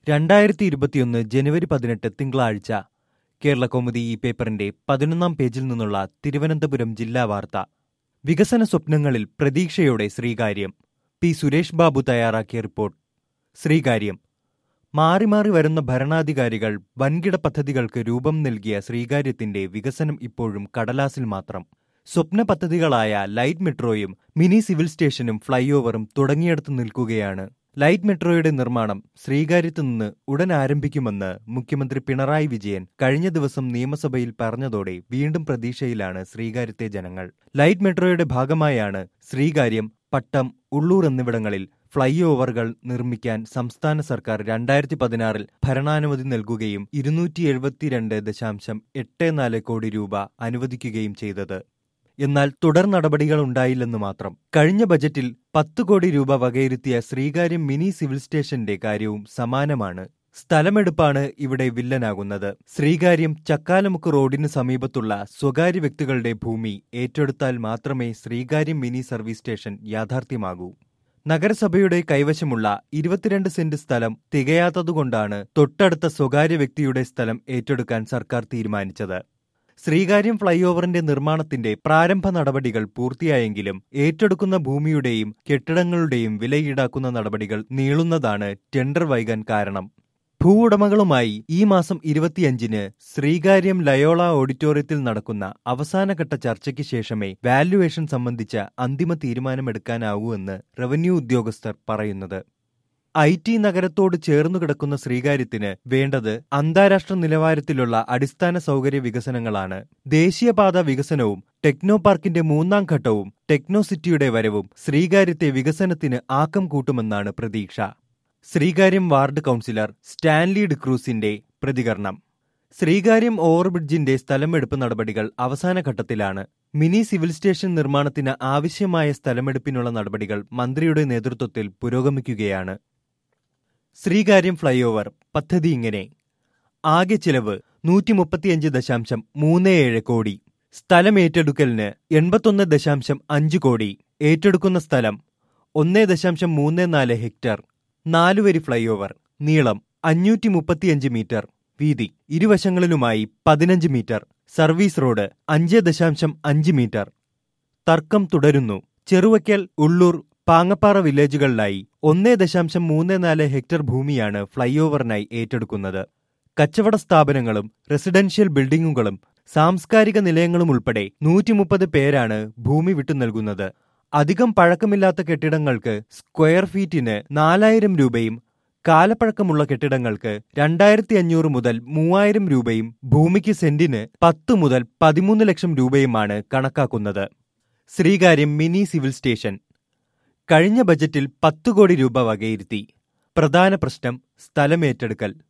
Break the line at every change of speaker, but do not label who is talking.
രണ്ടായിരത്തി ഇരുപത്തിയൊന്ന് ജനുവരി പതിനെട്ട് തിങ്കളാഴ്ച കേരള കൗമുദി ഈ പേപ്പറിന്റെ പതിനൊന്നാം പേജിൽ നിന്നുള്ള തിരുവനന്തപുരം ജില്ലാ വാർത്ത വികസന സ്വപ്നങ്ങളിൽ പ്രതീക്ഷയോടെ ശ്രീകാര്യം പി സുരേഷ് ബാബു തയ്യാറാക്കിയ റിപ്പോർട്ട് ശ്രീകാര്യം മാറി മാറി വരുന്ന ഭരണാധികാരികൾ വൻകിട പദ്ധതികൾക്ക് രൂപം നൽകിയ ശ്രീകാര്യത്തിന്റെ വികസനം ഇപ്പോഴും കടലാസിൽ മാത്രം സ്വപ്ന പദ്ധതികളായ ലൈറ്റ് മെട്രോയും മിനി സിവിൽ സ്റ്റേഷനും ഫ്ലൈ ഓവറും തുടങ്ങിയെടുത്ത് നിൽക്കുകയാണ് ലൈറ്റ് മെട്രോയുടെ നിർമ്മാണം ശ്രീകാര്യത്തു നിന്ന് ഉടൻ ആരംഭിക്കുമെന്ന് മുഖ്യമന്ത്രി പിണറായി വിജയൻ കഴിഞ്ഞ ദിവസം നിയമസഭയിൽ പറഞ്ഞതോടെ വീണ്ടും പ്രതീക്ഷയിലാണ് ശ്രീകാര്യത്തെ ജനങ്ങൾ ലൈറ്റ് മെട്രോയുടെ ഭാഗമായാണ് ശ്രീകാര്യം പട്ടം ഉള്ളൂർ എന്നിവിടങ്ങളിൽ ഫ്ലൈ ഓവറുകൾ നിർമ്മിക്കാൻ സംസ്ഥാന സർക്കാർ രണ്ടായിരത്തി പതിനാറിൽ ഭരണാനുമതി നൽകുകയും ഇരുന്നൂറ്റി എഴുപത്തിരണ്ട് ദശാംശം എട്ട് നാല് കോടി രൂപ അനുവദിക്കുകയും ചെയ്തത് എന്നാൽ തുടർ നടപടികൾ ഉണ്ടായില്ലെന്ന് മാത്രം കഴിഞ്ഞ ബജറ്റിൽ പത്ത് കോടി രൂപ വകയിരുത്തിയ ശ്രീകാര്യം മിനി സിവിൽ സ്റ്റേഷന്റെ കാര്യവും സമാനമാണ് സ്ഥലമെടുപ്പാണ് ഇവിടെ വില്ലനാകുന്നത് ശ്രീകാര്യം ചക്കാലമുക്ക് റോഡിന് സമീപത്തുള്ള സ്വകാര്യ വ്യക്തികളുടെ ഭൂമി ഏറ്റെടുത്താൽ മാത്രമേ ശ്രീകാര്യം മിനി സർവീസ് സ്റ്റേഷൻ യാഥാർത്ഥ്യമാകൂ നഗരസഭയുടെ കൈവശമുള്ള ഇരുപത്തിരണ്ട് സെന്റ് സ്ഥലം തികയാത്തതുകൊണ്ടാണ് തൊട്ടടുത്ത സ്വകാര്യ വ്യക്തിയുടെ സ്ഥലം ഏറ്റെടുക്കാൻ സർക്കാർ തീരുമാനിച്ചത് ശ്രീകാര്യം ഫ്ലൈ ഓവറിന്റെ നിർമ്മാണത്തിന്റെ പ്രാരംഭ നടപടികൾ പൂർത്തിയായെങ്കിലും ഏറ്റെടുക്കുന്ന ഭൂമിയുടെയും കെട്ടിടങ്ങളുടെയും വില ഈടാക്കുന്ന നടപടികൾ നീളുന്നതാണ് ടെൻഡർ വൈകാൻ കാരണം ഭൂവുടമകളുമായി ഈ മാസം ഇരുപത്തിയഞ്ചിന് ശ്രീകാര്യം ലയോള ഓഡിറ്റോറിയത്തിൽ നടക്കുന്ന അവസാനഘട്ട ചർച്ചയ്ക്ക് ശേഷമേ വാല്യുവേഷൻ സംബന്ധിച്ച അന്തിമ തീരുമാനമെടുക്കാനാവൂ എന്ന് റവന്യൂ ഉദ്യോഗസ്ഥർ പറയുന്നത് ഐ ടി നഗരത്തോട് ചേർന്നു കിടക്കുന്ന ശ്രീകാര്യത്തിന് വേണ്ടത് അന്താരാഷ്ട്ര നിലവാരത്തിലുള്ള അടിസ്ഥാന സൗകര്യ വികസനങ്ങളാണ് ദേശീയപാത വികസനവും ടെക്നോ പാർക്കിന്റെ മൂന്നാം ഘട്ടവും ടെക്നോ സിറ്റിയുടെ വരവും ശ്രീകാര്യത്തെ വികസനത്തിന് ആക്കം കൂട്ടുമെന്നാണ് പ്രതീക്ഷ ശ്രീകാര്യം വാർഡ് കൗൺസിലർ സ്റ്റാൻലി ഡിക്രൂസിന്റെ പ്രതികരണം ശ്രീകാര്യം ഓവർബ്രിഡ്ജിന്റെ സ്ഥലമെടുപ്പ് നടപടികൾ അവസാന ഘട്ടത്തിലാണ് മിനി സിവിൽ സ്റ്റേഷൻ നിർമ്മാണത്തിന് ആവശ്യമായ സ്ഥലമെടുപ്പിനുള്ള നടപടികൾ മന്ത്രിയുടെ നേതൃത്വത്തിൽ പുരോഗമിക്കുകയാണ് ശ്രീകാര്യം ഫ്ലൈ ഓവർ പദ്ധതി ഇങ്ങനെ ആകെ ചിലവ് നൂറ്റി മുപ്പത്തിയഞ്ച് ദശാംശം മൂന്ന് ഏഴ് കോടി സ്ഥലം ഏറ്റെടുക്കലിന് എൺപത്തൊന്ന് ദശാംശം അഞ്ച് കോടി ഏറ്റെടുക്കുന്ന സ്ഥലം ഒന്ന് ദശാംശം മൂന്ന് നാല് ഹെക്ടർ നാലുവരി ഫ്ലൈ ഓവർ നീളം അഞ്ഞൂറ്റി മുപ്പത്തിയഞ്ച് മീറ്റർ വീതി ഇരുവശങ്ങളിലുമായി പതിനഞ്ച് മീറ്റർ സർവീസ് റോഡ് അഞ്ച് ദശാംശം അഞ്ച് മീറ്റർ തർക്കം തുടരുന്നു ചെറുവയ്ക്കൽ ഉള്ളൂർ പാങ്ങപ്പാറ വില്ലേജുകളിലായി ഒന്നേ ദശാംശം മൂന്ന് നാല് ഹെക്ടർ ഭൂമിയാണ് ഫ്ലൈ ഓവറിനായി ഏറ്റെടുക്കുന്നത് കച്ചവട സ്ഥാപനങ്ങളും റെസിഡൻഷ്യൽ ബിൽഡിംഗുകളും സാംസ്കാരിക നിലയങ്ങളും ഉൾപ്പെടെ നൂറ്റി മുപ്പത് പേരാണ് ഭൂമി വിട്ടു നൽകുന്നത് അധികം പഴക്കമില്ലാത്ത കെട്ടിടങ്ങൾക്ക് സ്ക്വയർ ഫീറ്റിന് നാലായിരം രൂപയും കാലപ്പഴക്കമുള്ള കെട്ടിടങ്ങൾക്ക് രണ്ടായിരത്തി അഞ്ഞൂറ് മുതൽ മൂവായിരം രൂപയും ഭൂമിക്ക് സെന്റിന് പത്ത് മുതൽ പതിമൂന്ന് ലക്ഷം രൂപയുമാണ് കണക്കാക്കുന്നത് ശ്രീകാര്യം മിനി സിവിൽ സ്റ്റേഷൻ കഴിഞ്ഞ ബജറ്റിൽ പത്ത് കോടി രൂപ വകയിരുത്തി പ്രധാന പ്രശ്നം സ്ഥലമേറ്റെടുക്കൽ